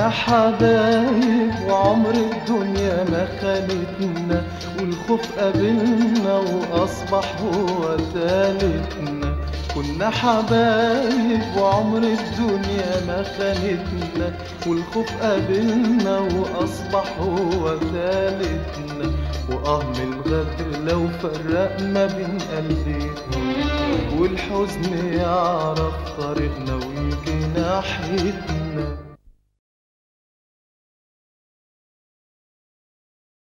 كنا حبايب وعمر الدنيا ما خانتنا والخوف قابلنا وأصبح هو تالتنا كنا حبايب وعمر الدنيا ما خانتنا والخوف قابلنا وأصبح هو تالتنا وآه من الغدر لو فرقنا بين قلبين والحزن يعرف طريقنا ويجي ناحيتنا